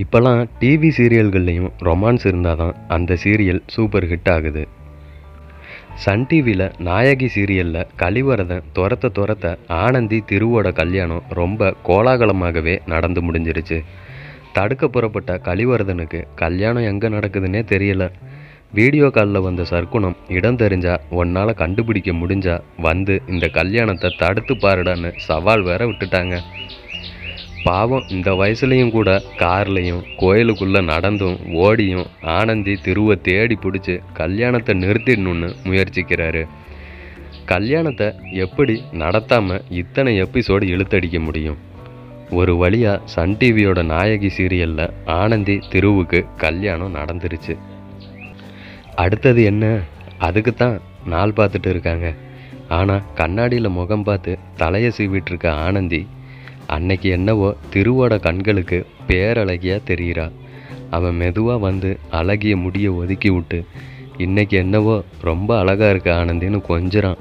இப்போல்லாம் TV சீரியல்கள்லேயும் romance இருந்தால் தான் அந்த சீரியல் சூப்பர் ஹிட் ஆகுது சன் டிவியில் நாயகி சீரியலில் கலிவரதன் துரத்த துரத்த ஆனந்தி திருவோட கல்யாணம் ரொம்ப கோலாகலமாகவே நடந்து முடிஞ்சிருச்சு தடுக்க புறப்பட்ட கலிவரதனுக்கு கல்யாணம் எங்கே நடக்குதுன்னே தெரியல வீடியோ காலில் வந்த சர்க்குணம் இடம் தெரிஞ்சா உன்னால் கண்டுபிடிக்க முடிஞ்சா வந்து இந்த கல்யாணத்தை தடுத்து பாருடான்னு சவால் வேற விட்டுட்டாங்க பாவம் இந்த வயசுலேயும் கூட கார்லேயும் கோயிலுக்குள்ளே நடந்தும் ஓடியும் ஆனந்தி திருவை தேடி பிடிச்சி கல்யாணத்தை நிறுத்திடணும்னு முயற்சிக்கிறாரு கல்யாணத்தை எப்படி நடத்தாமல் இத்தனை எபிசோடு இழுத்தடிக்க முடியும் ஒரு வழியாக சன் டிவியோட நாயகி சீரியலில் ஆனந்தி திருவுக்கு கல்யாணம் நடந்துருச்சு அடுத்தது என்ன அதுக்கு தான் நாள் பார்த்துட்டு இருக்காங்க ஆனால் கண்ணாடியில் முகம் பார்த்து தலையை சீவிட்டு இருக்க ஆனந்தி அன்னைக்கு என்னவோ திருவோட கண்களுக்கு பேரழகியா தெரிகிறா அவன் மெதுவாக வந்து அழகிய முடியை ஒதுக்கி விட்டு இன்னைக்கு என்னவோ ரொம்ப அழகா இருக்க ஆனந்தின்னு கொஞ்சறான்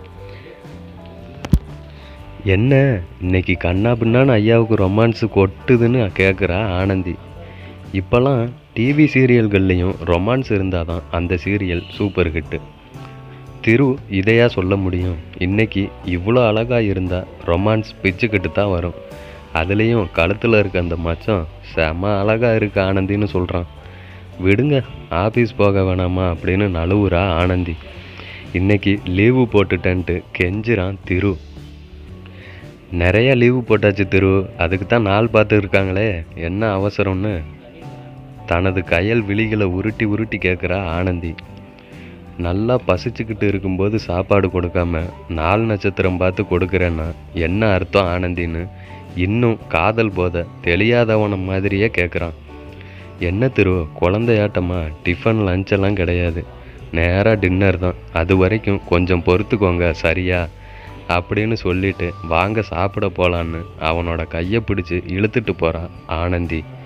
என்ன இன்னைக்கு கண்ணா பின்னான்னு ஐயாவுக்கு ரொமான்ஸு கொட்டுதுன்னு கேட்குறா ஆனந்தி இப்போல்லாம் டிவி சீரியல்கள்லேயும் ரொமான்ஸ் இருந்தால் தான் அந்த சீரியல் சூப்பர் ஹிட்டு திரு இதையா சொல்ல முடியும் இன்னைக்கு இவ்வளோ அழகாக இருந்தால் ரொமான்ஸ் பிச்சுக்கிட்டு தான் வரும் அதுலேயும் கழுத்தில் இருக்க அந்த மச்சம் செம அழகாக இருக்கு ஆனந்தின்னு சொல்கிறான் விடுங்க ஆஃபீஸ் போக வேணாமா அப்படின்னு நழுவுறா ஆனந்தி இன்னைக்கு லீவு போட்டுட்டேன்ட்டு கெஞ்சுறான் திரு நிறைய லீவு போட்டாச்சு திரு அதுக்கு தான் நாள் பார்த்து இருக்காங்களே என்ன அவசரம்னு தனது கையல் விழிகளை உருட்டி உருட்டி கேட்குறா ஆனந்தி நல்லா பசிச்சுக்கிட்டு இருக்கும்போது சாப்பாடு கொடுக்காம நாலு நட்சத்திரம் பார்த்து கொடுக்குறேன்னா என்ன அர்த்தம் ஆனந்தின்னு இன்னும் காதல் போத தெளியாதவன மாதிரியே கேட்குறான் என்ன திரு குழந்தையாட்டமா டிஃபன் லஞ்செல்லாம் கிடையாது நேராக டின்னர் தான் அது வரைக்கும் கொஞ்சம் பொறுத்துக்கோங்க சரியா அப்படின்னு சொல்லிட்டு வாங்க சாப்பிட போலான்னு அவனோட கையை பிடிச்சி இழுத்துட்டு போறா ஆனந்தி